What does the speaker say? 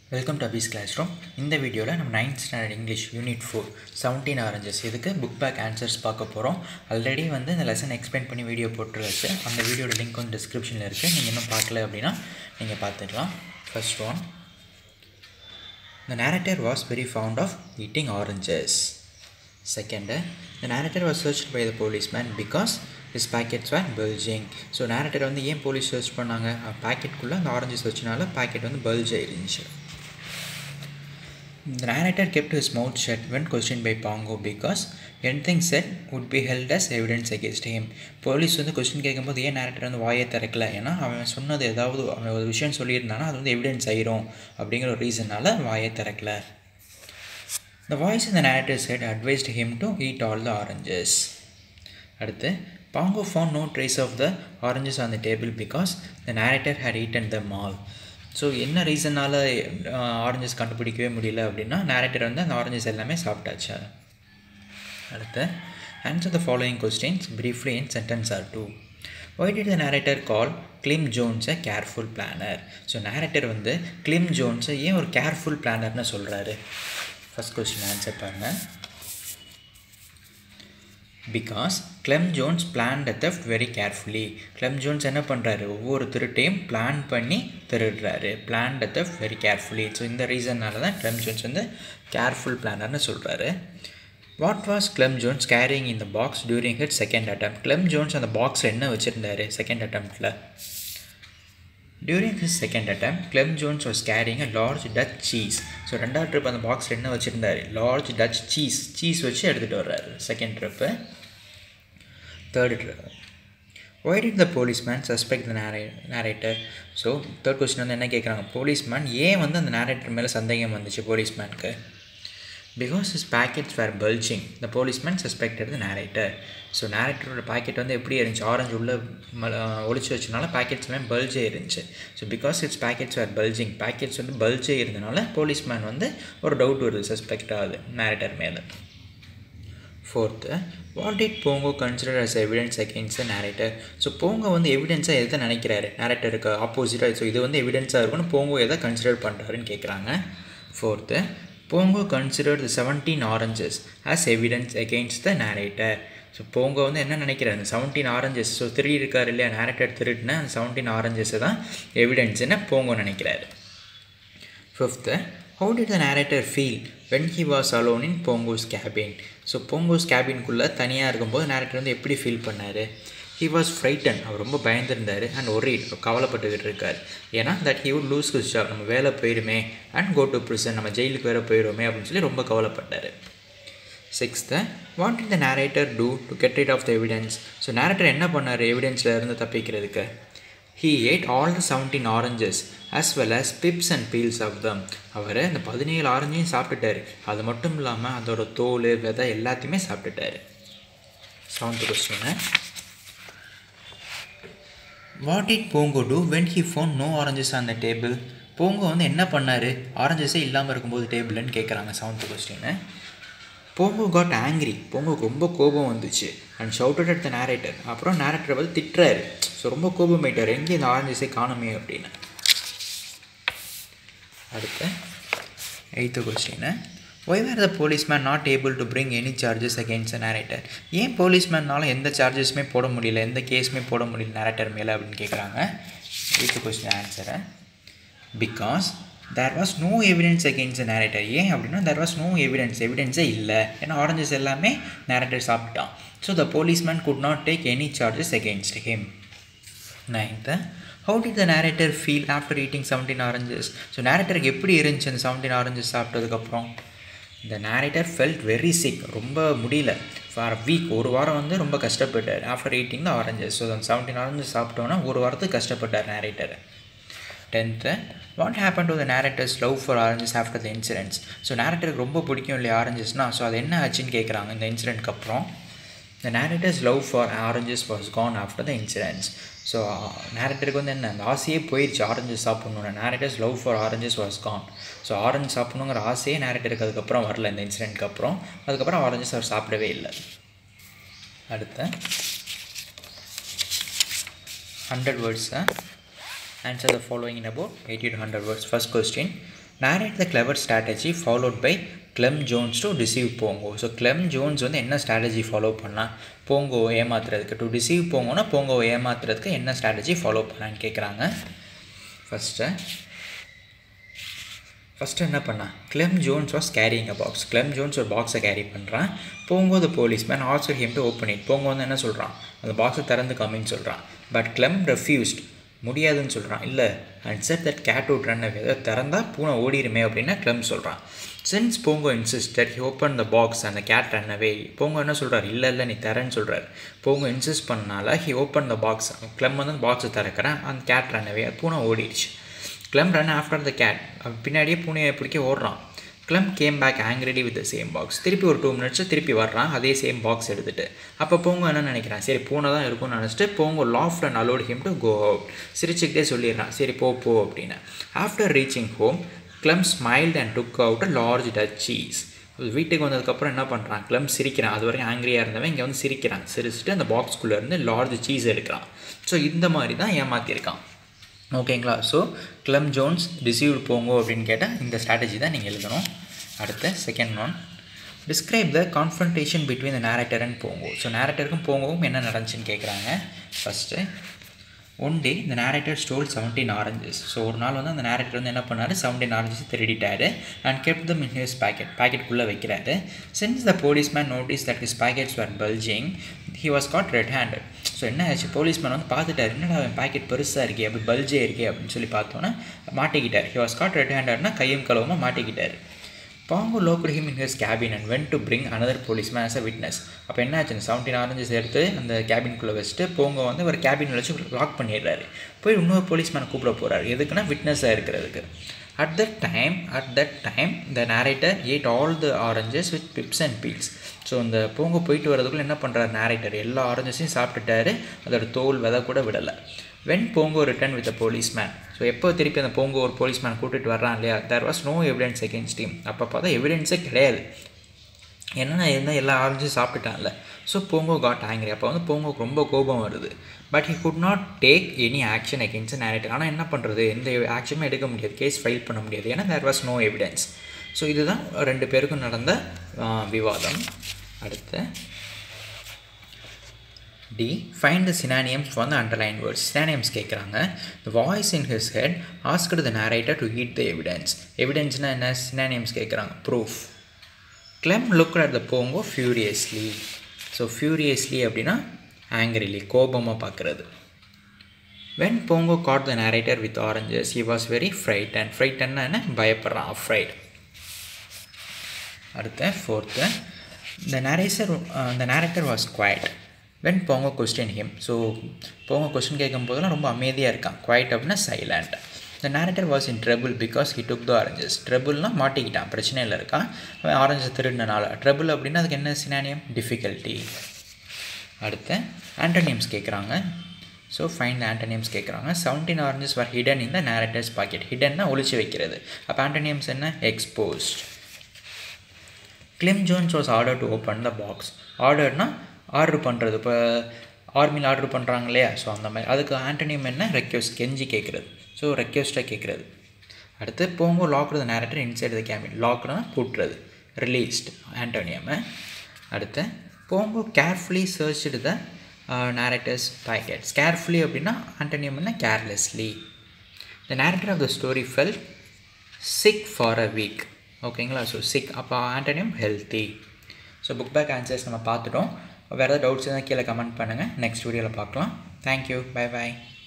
Welcome to Abi's class room இந்த வீடியோவில் நம்ம ninth standard English unit four seventeen oranges இதுக்கு புக் பேக் ஆன்சர்ஸ் பார்க்க போகிறோம் ஆல்ரெடி வந்து இந்த லெசன் எக்ஸ்பிளைன் பண்ணி வீடியோ போட்டுருச்சு அந்த வீடியோட லிங்க் வந்து டிஸ்கிரிப்ஷனில் இருக்குது நீங்கள் இன்னும் பார்க்கல அப்படின்னா நீங்கள் பார்த்துக்கலாம் first one The narrator was very fond of eating oranges. Second, the narrator was searched by the policeman because his packets were bulging. So narrator வந்து ஏன் போலீஸ் சர்ச் பண்ணாங்க பேக்கெட்குள்ளே அந்த ஆரஞ்சஸ் வச்சனால பேக்கெட் வந்து பல்ஜ் ஆயிருந்துச்சு The narrator kept his mouth shut when questioned by Pongo because anything said would be held as evidence against him. Police வந்து question கேட்கும்போது ஏன் நேரக்டர் வந்து வாயை திறக்கல ஏன்னா அவன் சொன்னது ஏதாவது அவன் ஒரு விஷயம் சொல்லியிருந்தானா அது வந்து எவிடன்ஸ் ஆயிரும் அப்படிங்கிற ஒரு ரீசனால் வாயை திறக்கல The voice in the narrator said advised him to eat all the oranges. அடுத்து Pongo found no trace of the oranges on the table because the narrator had eaten them all. So என்ன ரீசனால் oranges கண்டுபிடிக்கவே முடியல அப்படின்னா narrator வந்து அந்த oranges எல்லாமே சாப்பிட்டாச்சு அடுத்து answer the following questions briefly in sentence or two why did the narrator call Clem ஜோன்ஸை கேர்ஃபுல் பிளானர் ஸோ நேரேட்டர் வந்து கிளிம் ஜோன்ஸை ஏன் ஒரு கேர்ஃபுல் பிளானர்னு சொல்கிறாரு ஃபஸ்ட் கொஸ்டின் ஆன்சர் பாருங்கள் because Clem Jones plan the theft very carefully Clem Jones என்ன பண்ணுறாரு ஒவ்வொரு திருட்டையும் பிளான் பண்ணி திருடுறாரு plan the theft very carefully so இந்த ரீசன்னால தான் கிளெம் ஜோன்ஸ் வந்து கேர்ஃபுல் பிளானர்னு சொல்கிறாரு what was Clem Jones carrying இந்த box during his second attempt Clem Jones அந்த பாக்ஸில் என்ன வச்சுருந்தாரு செகண்ட் அட்டம்ப்டில் during his second attempt Clem Jones was carrying a large Dutch cheese so ரெண்டாவது ட்ரிப் அந்த பாக்ஸில் என்ன வச்சுருந்தாரு லார்ஜ் டச் சீஸ் சீஸ் வச்சு எடுத்துகிட்டு வர்றாரு second trip third trip why did the policeman suspect the நேரே நேரேட்டர் ஸோ தேர்ட் கொஸ்டின் வந்து என்ன கேட்குறாங்க போலீஸ்மேன் ஏன் வந்து அந்த நேரேட்டர் மேலே சந்தேகம் வந்துச்சு போலீஸ்மேனுக்கு because his pockets were bulging the policeman suspected the narrator so நேரேட்டரோட பேக்கெட் வந்து எப்படி இருந்துச்சு ஆரஞ்சு உள்ள ஒழிச்சு வச்சனால பேக்கெட்ஸ் எல்லாம் பல்ஜே இருந்துச்சு so because his pockets were bulging pockets வந்து பல்ஜே இருந்தனால போலீஸ்மேன் வந்து ஒரு டவுட் வருது சஸ்பெக்ட் ஆகுது நேரேட்டர் மேலே fourth what did Bongo consider as evidence against the narrator so Bongo வந்து எவிடன்ஸாக எதை நினைக்கிறாரு நேரேட்டருக்கு ஆப்போசிட்டாக ஸோ இது வந்து எவிடன்ஸாக இருக்குன்னு போங்கோ எதை கன்சிடர் பண்ணுறாருன்னு கேட்குறாங்க fourth Bongo consider the seventeen oranges as evidence against the narrator so Bongo வந்து என்ன நினைக்கிறாரு அந்த செவன்டீன் ஆரஞ்சஸ் ஸோ திருடி இருக்கார் இல்லையா நேரேட்டர் திருடின அந்த செவன்டீன் ஆரஞ்சஸை தான் எவிடன்ஸ்னு போங்கோ நினைக்கிறாரு fifth how did the narrator feel when he was alone in Bongo's cabin so Bongo's கேபின்குள்ளே தனியாக இருக்கும்போது நேரேட்டர் வந்து எப்படி ஃபீல் பண்ணார் ஹி வாஸ் ஃப்ரைட்டன் அவர் ரொம்ப பயந்துருந்தார் அண்ட் ஒரே கவலைப்பட்டுக்கிட்டு இருக்கார் ஏன்னா that he would lose his job நம்ம வேலை போயிடுமே அண்ட் கோ டு ப்ரிசன் நம்ம ஜெயிலுக்கு வேறு போயிடுவோமே அப்படின்னு சொல்லி ரொம்ப கவலைப்பட்டார் sixth what did the narrator do to get rid of the evidence so narrator என்ன பண்ணார் எவிடன்ஸில் இருந்து தப்பிக்கிறதுக்கு he ate all the seventeen oranges as well as pips and peels of them அவர் இந்த பதினேழு ஆரஞ்சையும் சாப்பிட்டுட்டாரு அது மட்டும் இல்லாமல் அதோட தோல் விதை எல்லாத்தையுமே சாப்பிட்டுட்டாரு seventh question what did Bongo do when he found no oranges on the table Bongo வந்து என்ன பண்ணார் ஆரஞ்சஸே இல்லாமல் இருக்கும்போது டேபிள்னு கேட்குறாங்க seventh question Bongo got angry போங்கோக்கு ரொம்ப கோபம் வந்துச்சு and shouted at the narrator அப்புறம் நேரேட்டரை வந்து திட்டுறாரு ஸோ ரொம்ப கோபமாயிட்டார் எங்கே இந்த ஆரஞ்சஸே காணுமே அப்படின்னு அடுத்து eighth question why were the policeman not able to bring any charges against the narrator ஏன் போலீஸ்மேனால எந்த சார்ஜஸுமே போட முடியல எந்த கேஸுமே போட முடியல நேரேட்டர் மேலே அப்படின்னு கேட்குறாங்க எயித்து கொஸ்டின் ஆன்சரை because there was no evidence against narrator ஏன் அப்படின்னா தேர் வாஸ் நோ எவிடன்ஸ் எவிடன்ஸே இல்லை ஏன்னா ஆரஞ்சஸ் எல்லாமே நேரேட்டர் சாப்பிட்டான் so the policeman could not take any charges against him ninth how did the narrator feel after eating seventeen oranges so நேரேட்டருக்கு எப்படி இருந்துச்சு அந்த செவன்டீன் ஆரஞ்சஸ் சாப்பிட்டதுக்கப்புறம் இந்த நேரேட்டர் ஃபெல்ட் வெரி சிக் ரொம்ப முடியல ஃபார் வீக் ஒரு வாரம் வந்து ரொம்ப கஷ்டப்பட்டார் after eating the oranges so அந்த செவன்டீன் ஆரஞ்சஸ் சாப்பிட்டோன்னா ஒரு வாரத்துக்கு கஷ்டப்பட்டார் narrator tenth what happen to the narrator's love for oranges after the incidents so நேரேட்டருக்கு ரொம்ப பிடிக்கும் இல்லையா ஆரஞ்சஸ்னால் ஸோ அது என்ன ஆச்சுன்னு கேட்குறாங்க இந்த இன்சிடென்ட்க்கு அப்புறம் the narrator's love for oranges was gone after the incidents so நேரேட்டருக்கு வந்து என்ன அந்த ஆசையே போயிடுச்சு ஆரஞ்சஸ் சாப்பிட்ணுன்னு narrator's love for oranges was gone so orange சாப்பிட்ணுங்கிற ஆசையே நேரேட்டருக்கு அதுக்கப்புறம் வரல இந்த இன்சிடென்ட்க்கு அப்புறம் அதுக்கப்புறம் ஆரஞ்சஸ் அவர் சாப்பிடவே இல்லை அடுத்து ஹண்ட்ரட் வேர்ட்ஸை Answer the following in about 80 to 100 words. First question narrate the clever strategy followed by Clem Jones to deceive Bongo so Clem Jones வந்து என்ன ஸ்ட்ராட்டஜி ஃபாலோ பண்ணால் போங்கோ ஏமாத்துறதுக்கு டு டிசீவ் போங்கோன்னா போங்கோ ஏமாத்துறதுக்கு என்ன ஸ்ட்ராட்டஜி ஃபாலோ பண்ணான்னு கேட்குறாங்க ஃபஸ்ட்டு ஃபஸ்ட்டு என்ன பண்ணான் Clem Jones was carrying a box Clem Jones ஒரு பாக்ஸை கேரி பண்ணுறான் Bongo the police man also him to open it Bongo வந்து என்ன சொல்கிறான் அந்த பாக்ஸை திறந்து காமின்னு சொல்கிறான் பட் கிளெம் ரெஃப்யூஸ்ட் முடியாதுன்னு சொல்கிறான் இல்லை and said that cat out run away திறந்தா பூனை ஓடிடுமே அப்படின்னா கிளம் சொல்கிறான் since Bongo insisted he open the box அந்த கேட் ரன் அவே போங்கோ என்ன சொல்கிறார் இல்லை இல்லை நீ தரேன்னு சொல்கிறார் போங்கோ இன்சிஸ்ட் பண்ணனால he open the box Clem வந்து அந்த பாக்ஸை திறக்கிறேன் அந்த கேட் ரன் அவே பூனை ஓடிடுச்சு Clem run after the cat பின்னாடியே பூனையை பிடிக்க ஓடுறான் Clem came back angrily with the same box திருப்பி ஒரு டூ மினிட்ஸ் திருப்பி வர்றான் அதே சேம் பாக்ஸ் எடுத்துகிட்டு அப்போ போங்க என்ன நினைக்கிறான் சரி பூனை தான் இருக்கும்னு நினச்சிட்டு Bongo laughed and allowed him to go out சிரிச்சுக்கிட்டே சொல்லிடுறான் சரி போ போ அப்படின்னு after reaching home Clem smiled and took out a large Dutch cheese வீட்டுக்கு வந்ததுக்கப்புறம் என்ன பண்ணுறான் கிளம் சிரிக்கிறான் அது வரைக்கும் ஆங்கிரியாக இருந்தவன் இங்கே வந்து சிரிக்கிறான் சிரிச்சுட்டு அந்த பாக்ஸ்குள்ளேருந்து லார்ஜ் சீஸ் எடுக்கிறான் ஸோ இந்த மாதிரி தான் ஏமாற்றிருக்கான் ஓகேங்களா ஸோ கிளம் ஜோன்ஸ் டிசீவ்டு போங்கோ அப்படின்னு கேட்டால் இந்த ஸ்ட்ராட்டஜி தான் நீங்கள் எழுதணும் அடுத்த second one describe the confrontation between the narrator and Bongo so நேரக்டருக்கும் போங்கவும் என்ன நடந்துச்சுன்னு கேட்குறாங்க first one day the narrator stole seventeen oranges so ஒரு நாள் வந்து அந்த நேரக்டர் வந்து என்ன பண்ணார் செவன்டீன் ஆரஞ்சஸ் திருடிட்டாரு and kept them in his pocket பேக்கெட்குள்ளே வைக்கிறாரு since the police man notice that his pockets were bulging he was caught red handed so என்ன ஆச்சு போலீஸ்மேன் வந்து பார்த்துட்டாரு என்னடா அவன் பேக்கெட் பெருசாக இருக்கே அப்படி பல்ஜே இருக்கே அப்படின்னு சொல்லி பார்த்தோன்னே மாட்டிக்கிட்டார் ஹி வாஸ் காட் ரெட் ஹேண்டட்னா கையும் களவுமா மாட்டிக்கிட்டார் Bongo locked him in his cabin and went to bring another policeman as a witness அப்போ என்ன ஆச்சு செவன்டீன் ஆரஞ்சஸ் எடுத்து அந்த கேபின்குள்ளே வச்சுட்டு போங்கோ வந்து ஒரு கேபின் வச்சு லாக் பண்ணிடுறாரு போய் இன்னொரு போலீஸ்மேனை கூப்பிட போகிறாரு எதுக்குன்னா விட்னஸாக இருக்கிறதுக்கு at that time at that time the narrator ate all the oranges with pips and peels so இந்த பூங்க போயிட்டு வரதுக்குள்ளே என்ன பண்ணுறாரு நேரேட்டர் எல்லா ஆரஞ்சஸையும் சாப்பிட்டுட்டாரு அதோட தோல் விதை கூட விடலை when Bongo return with a policeman so எப்போ திருப்பி அந்த போங்கோ ஒரு போலீஸ்மேன் கூட்டிகிட்டு வர்றான் இல்லையா there was no evidence against them அப்போ பார்த்தா எவிடன்ஸே கிடையாது என்னென்ன இருந்தால் எல்லா ஆரஞ்சும் சாப்பிட்டுட்டான்ல ஸோ போங்கோ காட் ஆங்கிரி அப்போ வந்து போங்கோக்கு ரொம்ப கோபம் வருது but he could not take any action against narrator ஆனால் என்ன பண்ணுறது எந்த ஆக்ஷனுமே எடுக்க முடியாது கேஸ் ஃபைல் பண்ண முடியாது ஏன்னா there was no evidence so இதுதான் ரெண்டு பேருக்கும் நடந்த விவாதம் அடுத்து D find the synonyms for the underlined words synonyms கேட்குறாங்க the voice in his head asked the narrator to heed the evidence எவிடன்ஸ்னால் என்ன சினானியம்ஸ் கேட்குறாங்க proof Clem look at the Bongo furiously so ஃபியூரியஸ்லி அப்படின்னா ஆங்கிரிலி கோபமாக பார்க்குறது when Bongo caught the narrator with oranges he was very fright and ஃப்ரைட்டன்னா என்ன பயப்படுறான் afraid அடுத்த fourth the narrator the narrator was quiet when Bongo question him so Bongo question கேட்கும் போதெல்லாம் ரொம்ப அமைதியாக இருக்கான் குவாய்ட் அப்படின்னா silent the narrator was in trouble because he took the oranges ட்ரபுள்னால் மாட்டிக்கிட்டான் பிரச்சனையில் இருக்கான் அவன் ஆரஞ்சஸ் திருடினால ட்ரபுள் அப்படின்னா அதுக்கு என்ன சினானியம் டிஃபிகல்ட்டி அடுத்து ஆண்டனியம்ஸ் கேட்குறாங்க ஸோ ஃபைன் ஆண்டனியம்ஸ் கேட்குறாங்க seventeen oranges were hidden in the narrator's pocket ஹிடன்னா ஒழிச்சு வைக்கிறது அப்போ ஆண்டனியம்ஸ் என்ன exposed Clem Jones was order to open the box ஆர்டர்னா ஆர்டர் பண்ணுறது இப்போ ஆர்மியில் ஆர்டர் பண்ணுறாங்க இல்லையா ஸோ அந்த மாதிரி அதுக்கு ஆண்டனியம் என்ன ரெக்வஸ்ட் கெஞ்சி கேட்குறது ஸோ ரெக்வஸ்ட்டாக கேட்குறது அடுத்து Bongo locked the narrator inside the cabin லாக்னா பூட்டுறது ரிலீஸ்ட் ஆண்டோனியம் அடுத்து Bongo carefully searched the narrator's pockets carefully அப்படின்னா ஆண்டோனியம் என்ன carelessly the narrator of the story fell sick for a week ஓகேங்களா ஸோ சிக் அப்போ antonym healthy so book back answers நம்ம பார்த்துட்டோம் வேறு ஏதாவது டவுட்ஸ் இருந்தால் கீழே கமெண்ட் பண்ணுங்கள் நெக்ஸ்ட் வீடியோவில் பார்க்கலாம் தேங்க்யூ பை பாய்